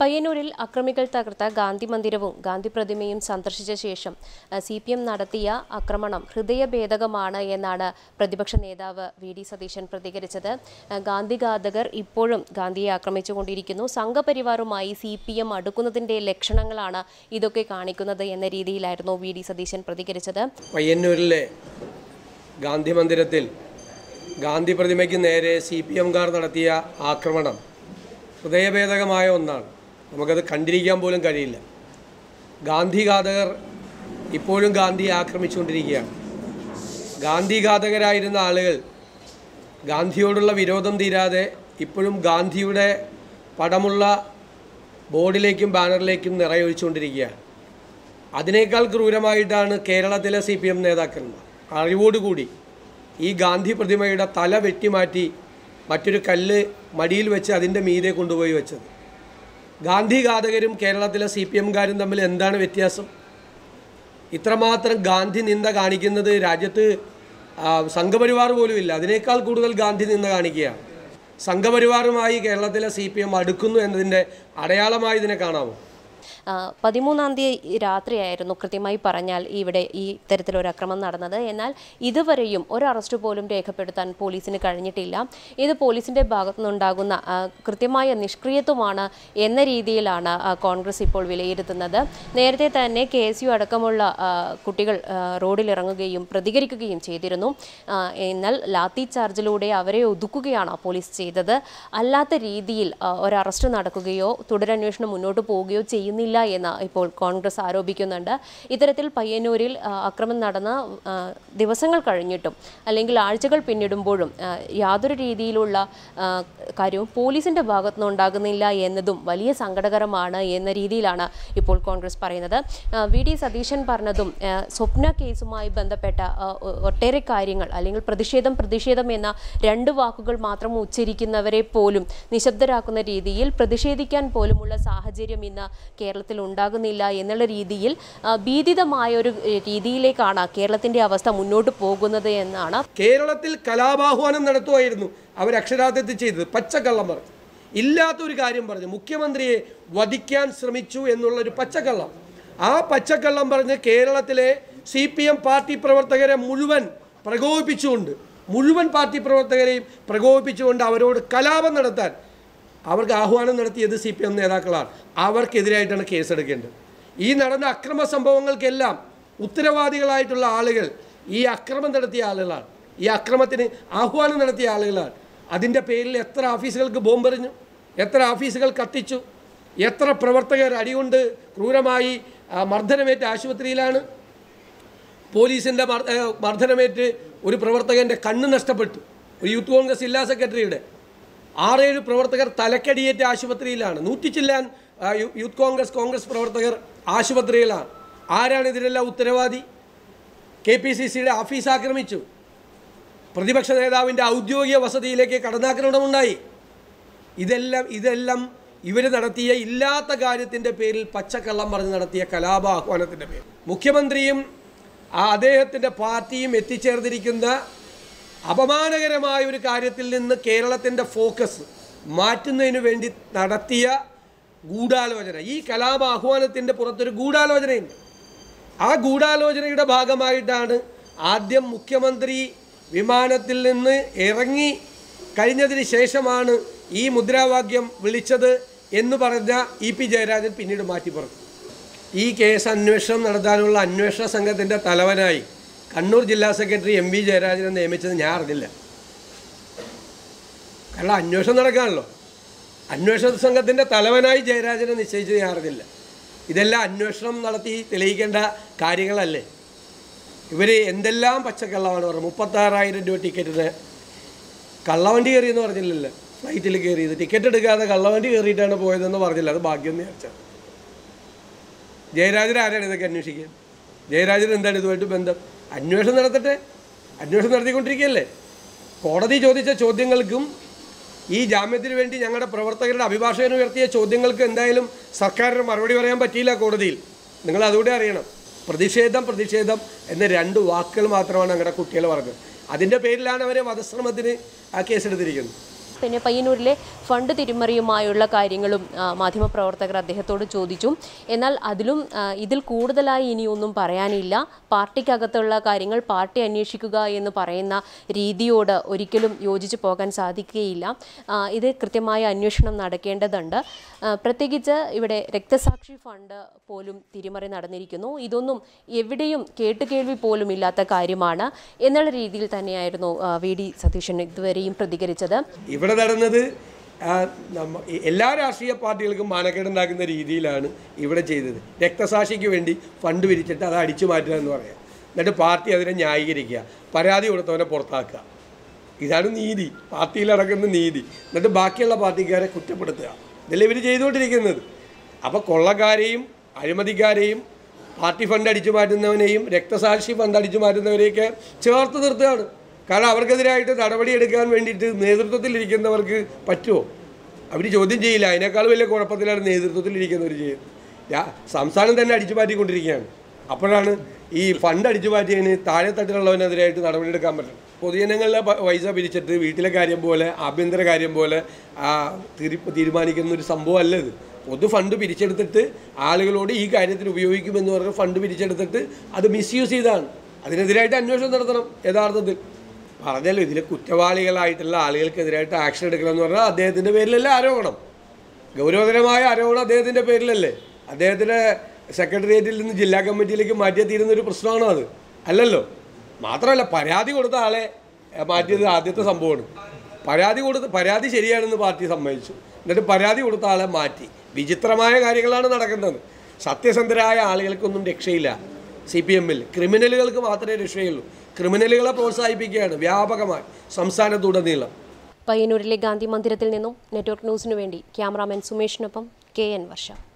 പയ്യന്നൂരിൽ അക്രമികൾ തകർത്ത ഗാന്ധി മന്ദിരവും ഗാന്ധി പ്രതിമയും സന്ദർശിച്ച ശേഷം സി പി എം നടത്തിയ ആക്രമണം ഹൃദയഭേദകമാണ് എന്നാണ് പ്രതിപക്ഷ നേതാവ് വി ഡി സതീശൻ പ്രതികരിച്ചത് ആ, ഗാന്ധി ഘാതകർ ഇപ്പോഴും ഗാന്ധിയെ ആക്രമിച്ചുകൊണ്ടിരിക്കുന്നു സംഘപരിവാറുമായി സി പി എം അടുക്കുന്നതിന്റെ ലക്ഷണങ്ങളാണ് ഇതൊക്കെ കാണിക്കുന്നത് എന്ന രീതിയിലായിരുന്നു വി ഡി സതീശൻ പ്രതികരിച്ചത് പയ്യന്നൂരിലെ ഗാന്ധി മന്ദിരത്തിൽ ഗാന്ധി പ്രതിമയ്ക്ക് നേരെ സി പി എംകാർ നടത്തിയ ആക്രമണം ഹൃദയഭേദകമായ ഒന്നാണ് നമുക്കത് കണ്ടിരിക്കാൻ പോലും കഴിയില്ല ഗാന്ധിഘാതകർ ഇപ്പോഴും ഗാന്ധിയെ ആക്രമിച്ചുകൊണ്ടിരിക്കുകയാണ് ഗാന്ധിഘാതകരായിരുന്ന ആളുകൾ ഗാന്ധിയോടുള്ള വിരോധം തീരാതെ ഇപ്പോഴും ഗാന്ധിയുടെ പടമുള്ള ബോർഡിലേക്കും ബാനറിലേക്കും നിറയൊഴിച്ചുകൊണ്ടിരിക്കുകയാണ് അതിനേക്കാൾ ക്രൂരമായിട്ടാണ് കേരളത്തിലെ സി പി എം നേതാക്കന്മാർ അറിവോടുകൂടി ഈ ഗാന്ധി പ്രതിമയുടെ തല വെട്ടിമാറ്റി മറ്റൊരു കല്ല് മടിയിൽ വെച്ച് അതിൻ്റെ മീതെ കൊണ്ടുപോയി വെച്ചത് ഗാന്ധി ഘാതകരും കേരളത്തിലെ സി പി എംകാരും തമ്മിൽ എന്താണ് വ്യത്യാസം ഇത്രമാത്രം ഗാന്ധി നിന്ദ കാണിക്കുന്നത് രാജ്യത്ത് ആ, സംഘപരിവാർ പോലും ഇല്ല അതിനേക്കാൾ കൂടുതൽ ഗാന്ധി നിന്ദ കാണിക്കുകയാണ് സംഘപരിവാറുമായി കേരളത്തിലെ സി പി എം അടുക്കുന്നു എന്നതിൻ്റെ അടയാളമായി ഇതിനെ കാണാമോ ആ, പതിമൂന്നാം തീയതി രാത്രിയായിരുന്നു കൃത്യമായി പറഞ്ഞാൽ ഇവിടെ ഈ തരത്തിലൊരു അക്രമം നടന്നത് എന്നാൽ ഇതുവരെയും ഒരു അറസ്റ്റ് പോലും രേഖപ്പെടുത്താൻ പോലീസിന് കഴിഞ്ഞിട്ടില്ല ഇത് പോലീസിന്റെ ഭാഗത്തു നിന്നുണ്ടാകുന്ന ആ, കൃത്യമായ നിഷ്ക്രിയത്വമാണ് എന്ന രീതിയിലാണ് ആ, കോൺഗ്രസ് ഇപ്പോൾ വിലയിരുത്തുന്നത് നേരത്തെ തന്നെ കെ എസ് യു അടക്കമുള്ള ആ, കുട്ടികൾ ആ, റോഡിലിറങ്ങുകയും പ്രതികരിക്കുകയും ചെയ്തിരുന്നു ആ, എന്നാൽ ലാത്തി ചാർജിലൂടെ അവരെ ഒതുക്കുകയാണ് പോലീസ് ചെയ്തത് അല്ലാത്ത രീതിയിൽ ആ, ഒരു അറസ്റ്റ് നടക്കുകയോ തുടരന്വേഷണം മുന്നോട്ട് പോവുകയോ ചെയ്യുന്നില്ല എന്ന് ഇപ്പോൾ കോൺഗ്രസ് ആരോപിക്കുന്നുണ്ട് ഇത്തരത്തിൽ പയ്യന്നൂരിൽ ആ, അക്രമം നടന്ന ആ, ദിവസങ്ങൾ കഴിഞ്ഞിട്ടും അല്ലെങ്കിൽ ആഴ്ചകൾ പിന്നിടുമ്പോഴും ആ, യാതൊരു രീതിയിലുള്ള ആ, കാര്യവും പോലീസിന്റെ ഭാഗത്തു നിന്നുണ്ടാകുന്നില്ല എന്നതും വലിയ സങ്കടകരമാണ് എന്ന രീതിയിലാണ് ഇപ്പോൾ കോൺഗ്രസ് പറയുന്നത് ആ, വി ഡി സതീശൻ പറഞ്ഞതും ആ, സ്വപ്ന കേസുമായി ബന്ധപ്പെട്ട ആ, ഒ- ഒട്ടേറെ കാര്യങ്ങൾ അല്ലെങ്കിൽ പ്രതിഷേധം പ്രതിഷേധം എന്ന രണ്ട് വാക്കുകൾ മാത്രം ഉച്ചരിക്കുന്നവരെ പോലും നിശബ്ദരാക്കുന്ന രീതിയിൽ പ്രതിഷേധിക്കാൻ പോലുമുള്ള സാഹചര്യം ഇന്ന് കേരളത്തിൽ ഉണ്ടാകുന്നില്ല എന്നുള്ള രീതിയിൽ ആ, ഭീതിതമായ ഒരു ഏ, രീതിയിലേക്കാണ് കേരളത്തിന്റെ അവസ്ഥ മുന്നോട്ട് പോകുന്നത് എന്നാണ് കേരളത്തിൽ കലാപാഹ്വാനം നടത്തുമായിരുന്നു അവർ അക്ഷരാർത്ഥത്തിൽ ചെയ്തത് പച്ചക്കള്ളം പറഞ്ഞു ഇല്ലാത്തൊരു കാര്യം പറഞ്ഞു മുഖ്യമന്ത്രിയെ വധിക്കാൻ ശ്രമിച്ചു എന്നുള്ളൊരു പച്ചക്കള്ളം ആ പച്ചക്കള്ളം പറഞ്ഞ് കേരളത്തിലെ സി പി എം പാർട്ടി പ്രവർത്തകരെ മുഴുവൻ പ്രകോപിപ്പിച്ചുകൊണ്ട് മുഴുവൻ പാർട്ടി പ്രവർത്തകരെയും പ്രകോപിപ്പിച്ചുകൊണ്ട് അവരോട് കലാപം നടത്താൻ അവർക്ക് ആഹ്വാനം നടത്തിയത് സി പി എം നേതാക്കളാണ് അവർക്കെതിരായിട്ടാണ് കേസെടുക്കേണ്ടത് ഈ നടന്ന അക്രമ സംഭവങ്ങൾക്കെല്ലാം ഉത്തരവാദികളായിട്ടുള്ള ആളുകൾ ഈ അക്രമം നടത്തിയ ആളുകളാണ് ഈ അക്രമത്തിന് ആഹ്വാനം നടത്തിയ ആളുകളാണ് അതിൻ്റെ പേരിൽ എത്ര ഓഫീസുകൾക്ക് ബോംബെറിഞ്ഞു എത്ര ഓഫീസുകൾ കത്തിച്ചു എത്ര പ്രവർത്തകർ അടികൊണ്ട് ക്രൂരമായി ആ, മർദ്ദനമേറ്റ ആശുപത്രിയിലാണ് പോലീസിൻ്റെ മർ- ഏ, മർദ്ദനമേറ്റ് ഒരു പ്രവർത്തകൻ്റെ കണ്ണ് നഷ്ടപ്പെട്ടു ഒരു യൂത്ത് കോൺഗ്രസ് ജില്ലാ സെക്രട്ടറിയുടെ ആറേഴ് പ്രവർത്തകർ തലക്കടിയേറ്റ ആശുപത്രിയിലാണ് നൂറ്റിച്ചില്ലാൻ ആ, യു- യൂത്ത് കോൺഗ്രസ് കോൺഗ്രസ് പ്രവർത്തകർ ആശുപത്രിയിലാണ് ആരാണ് ഇതിനെല്ലാം ഉത്തരവാദി കെ പി സി സിയുടെ ഓഫീസ് ആക്രമിച്ചു പ്രതിപക്ഷ നേതാവിൻ്റെ ഔദ്യോഗിക വസതിയിലേക്ക് കടന്നാക്രമണമുണ്ടായി ഇതെല്ലാം ഇതെല്ലാം ഇവർ നടത്തിയ ഇല്ലാത്ത കാര്യത്തിൻ്റെ പേരിൽ പച്ചക്കള്ളം പറഞ്ഞ് നടത്തിയ കലാപ ആഹ്വാനത്തിൻ്റെ പേരിൽ മുഖ്യമന്ത്രിയും ആ അദ്ദേഹത്തിൻ്റെ പാർട്ടിയും എത്തിച്ചേർന്നിരിക്കുന്ന അപമാനകരമായ ഒരു കാര്യത്തിൽ നിന്ന് കേരളത്തിൻ്റെ ഫോക്കസ് മാറ്റുന്നതിന് വേണ്ടി നടത്തിയ ഗൂഢാലോചന ഈ കലാപ ആഹ്വാനത്തിൻ്റെ പുറത്തൊരു ഗൂഢാലോചനയുണ്ട് ആ ഗൂഢാലോചനയുടെ ഭാഗമായിട്ടാണ് ആദ്യം മുഖ്യമന്ത്രി വിമാനത്തിൽ നിന്ന് ഇറങ്ങി കഴിഞ്ഞതിന് ശേഷമാണ് ഈ മുദ്രാവാക്യം വിളിച്ചത് എന്ന് പറഞ്ഞ ഇ പി ജയരാജൻ പിന്നീട് മാറ്റി പറഞ്ഞു ഈ കേസ് അന്വേഷണം നടത്താനുള്ള അന്വേഷണ സംഘത്തിൻ്റെ തലവനായി കണ്ണൂർ ജില്ലാ സെക്രട്ടറി എം വി ജയരാജനെ നിയമിച്ചത് ഞാൻ അറിഞ്ഞില്ല കാരണം അന്വേഷണം നടക്കാണല്ലോ അന്വേഷണ സംഘത്തിൻ്റെ തലവനായി ജയരാജനെ നിശ്ചയിച്ചത് ഞാൻ അറിഞ്ഞില്ല ഇതെല്ലാം അന്വേഷണം നടത്തി തെളിയിക്കേണ്ട കാര്യങ്ങളല്ലേ ഇവർ എന്തെല്ലാം പച്ചക്കള്ളമാണ് പറഞ്ഞത് മുപ്പത്താറായിരം രൂപ ടിക്കറ്റിന് കള്ളവണ്ടി കയറിയെന്ന് പറഞ്ഞില്ലല്ലോ ഫ്ലൈറ്റിൽ കയറിയത് ടിക്കറ്റ് എടുക്കാതെ കള്ളവണ്ടി കയറിയിട്ടാണ് പോയതെന്ന് പറഞ്ഞില്ല അത് ഭാഗ്യം എന്ന് വിചാരിച്ചത് ജയരാജൻ ആരാണ് ഇതൊക്കെ അന്വേഷിക്കാൻ ജയരാജൻ എന്താണ് ഇതുമായിട്ട് ബന്ധം അന്വേഷണം നടത്തട്ടെ അന്വേഷണം നടത്തിക്കൊണ്ടിരിക്കുകയല്ലേ കോടതി ചോദിച്ച ചോദ്യങ്ങൾക്കും ഈ ജാമ്യത്തിന് വേണ്ടി ഞങ്ങളുടെ പ്രവർത്തകരുടെ അഭിഭാഷകൻ ഉയർത്തിയ ചോദ്യങ്ങൾക്ക് എന്തായാലും സർക്കാരിന് മറുപടി പറയാൻ പറ്റിയില്ല കോടതിയിൽ നിങ്ങൾ അതുകൂടെ അറിയണം പ്രതിഷേധം പ്രതിഷേധം എന്ന രണ്ട് വാക്കുകൾ മാത്രമാണ് ഞങ്ങളുടെ കുട്ടികൾ പറഞ്ഞത് അതിൻ്റെ പേരിലാണ് അവരെ വധശ്രമത്തിന് ആ കേസെടുത്തിരിക്കുന്നത് പിന്നെ പയ്യന്നൂരിലെ ഫണ്ട് തിരിമറിയുമായുള്ള കാര്യങ്ങളും ആ, മാധ്യമപ്രവർത്തകർ അദ്ദേഹത്തോട് ചോദിച്ചു എന്നാൽ അതിലും ആ, ഇതിൽ കൂടുതലായി ഇനിയൊന്നും പറയാനില്ല പാർട്ടിക്കകത്തുള്ള കാര്യങ്ങൾ പാർട്ടി അന്വേഷിക്കുക എന്ന് പറയുന്ന രീതിയോട് ഒരിക്കലും യോജിച്ചു പോകാൻ സാധിക്കുകയില്ല ആ, ഇത് കൃത്യമായ അന്വേഷണം നടക്കേണ്ടതുണ്ട് ആ, പ്രത്യേകിച്ച് ഇവിടെ രക്തസാക്ഷി ഫണ്ട് പോലും തിരിമറി നടന്നിരിക്കുന്നു ഇതൊന്നും എവിടെയും കേട്ടുകേൾവി പോലും ഇല്ലാത്ത കാര്യമാണ് എന്നുള്ള രീതിയിൽ തന്നെയായിരുന്നു ആ, വി ഡി സതീശൻ ഇതുവരെയും പ്രതികരിച്ചത് ഇവിടെ നടന്നത് ആ, നമ്മ ഈ എല്ലാ രാഷ്ട്രീയ പാർട്ടികൾക്കും മാനക്കേടുണ്ടാക്കുന്ന രീതിയിലാണ് ഇവിടെ ചെയ്തത് രക്തസാക്ഷിക്ക് വേണ്ടി ഫണ്ട് പിരിച്ചിട്ട് അത് അടിച്ചു മാറ്റുക എന്ന് പറയാം എന്നിട്ട് പാർട്ടി അതിനെ ന്യായീകരിക്കുക പരാതി കൊടുത്തവനെ പുറത്താക്കുക ഇതാണ് നീതി പാർട്ടിയിൽ നടക്കുന്ന നീതി എന്നിട്ട് ബാക്കിയുള്ള പാർട്ടിക്കാരെ കുറ്റപ്പെടുത്തുക ഇതല്ലേ ഇവർ ചെയ്തുകൊണ്ടിരിക്കുന്നത് അപ്പോൾ കൊള്ളക്കാരെയും അഴിമതിക്കാരെയും പാർട്ടി ഫണ്ട് അടിച്ചു മാറ്റുന്നവനെയും രക്തസാക്ഷി ഫണ്ട് അടിച്ചു മാറ്റുന്നവരെയൊക്കെ ചേർത്ത് നിർത്തുകയാണ് കാരണം അവർക്കെതിരായിട്ട് നടപടിയെടുക്കാൻ വേണ്ടിയിട്ട് നേതൃത്വത്തിലിരിക്കുന്നവർക്ക് പറ്റുമോ അവർ ചോദ്യം ചെയ്യില്ല അതിനേക്കാൾ വലിയ കുഴപ്പത്തിലാണ് നേതൃത്വത്തിലിരിക്കുന്നവർ ചെയ്യുന്നത് രാ- സംസ്ഥാനം തന്നെ അടിച്ചു മാറ്റിക്കൊണ്ടിരിക്കുകയാണ് അപ്പോഴാണ് ഈ ഫണ്ട് അടിച്ചു മാറ്റിയതിന് താഴെ തട്ടിലുള്ളവനെതിരായിട്ട് നടപടിയെടുക്കാൻ പറ്റും പൊതുജനങ്ങളിലെ പ- പൈസ പിരിച്ചിട്ട് വീട്ടിലെ കാര്യം പോലെ ആഭ്യന്തര കാര്യം പോലെ ആ, തീരി തീരുമാനിക്കുന്ന ഒരു സംഭവമല്ല ഇത് പൊതു ഫണ്ട് പിരിച്ചെടുത്തിട്ട് ആളുകളോട് ഈ കാര്യത്തിന് ഉപയോഗിക്കുമെന്ന് പറഞ്ഞ് ഫണ്ട് പിരിച്ചെടുത്തിട്ട് അത് മിസ്യൂസ് ചെയ്താണ് അതിനെതിരായിട്ട് അന്വേഷണം നടത്തണം യഥാർത്ഥത്തിൽ പറഞ്ഞല്ലോ ഇതിൽ കുറ്റവാളികളായിട്ടുള്ള ആളുകൾക്കെതിരായിട്ട് ആക്ഷൻ എടുക്കണം എന്ന് പറഞ്ഞാൽ അദ്ദേഹത്തിൻ്റെ പേരിലല്ലേ ആരോപണം ഗൗരവതരമായ ആരോപണം അദ്ദേഹത്തിൻ്റെ പേരിലല്ലേ അദ്ദേഹത്തിൻ്റെ സെക്രട്ടേറിയറ്റിൽ നിന്ന് ജില്ലാ കമ്മിറ്റിയിലേക്ക് മാറ്റിയ തീരുന്ന ഒരു പ്രശ്നമാണോ അത് അല്ലല്ലോ മാത്രമല്ല പരാതി കൊടുത്ത ആളെ ഏഹ്, മാറ്റിയത് ആദ്യത്തെ സംഭവമാണ് പരാതി കൊടുത്ത് പരാതി ശരിയാണെന്ന് പാർട്ടി സമ്മതിച്ചു എന്നിട്ട് പരാതി കൊടുത്ത ആളെ മാറ്റി വിചിത്രമായ കാര്യങ്ങളാണ് നടക്കുന്നത് സത്യസന്ധരായ ആളുകൾക്കൊന്നും രക്ഷയില്ല സി പി എമ്മിൽ ക്രിമിനലുകൾക്ക് മാത്രമേ രക്ഷയുള്ളൂ ക്രിമിനലുകളെ പ്രോത്സാഹിപ്പിക്കുകയാണ് വ്യാപകമായി സംസ്ഥാനത്തുടനീളം പയ്യന്നൂരിലെ ഗാന്ധി മന്ദിരത്തിൽ നിന്നും നെറ്റ്വർക്ക് ന്യൂസിനു വേണ്ടി ക്യാമറാമാൻ സുമേഷിനൊപ്പം കെ എൻ വർഷ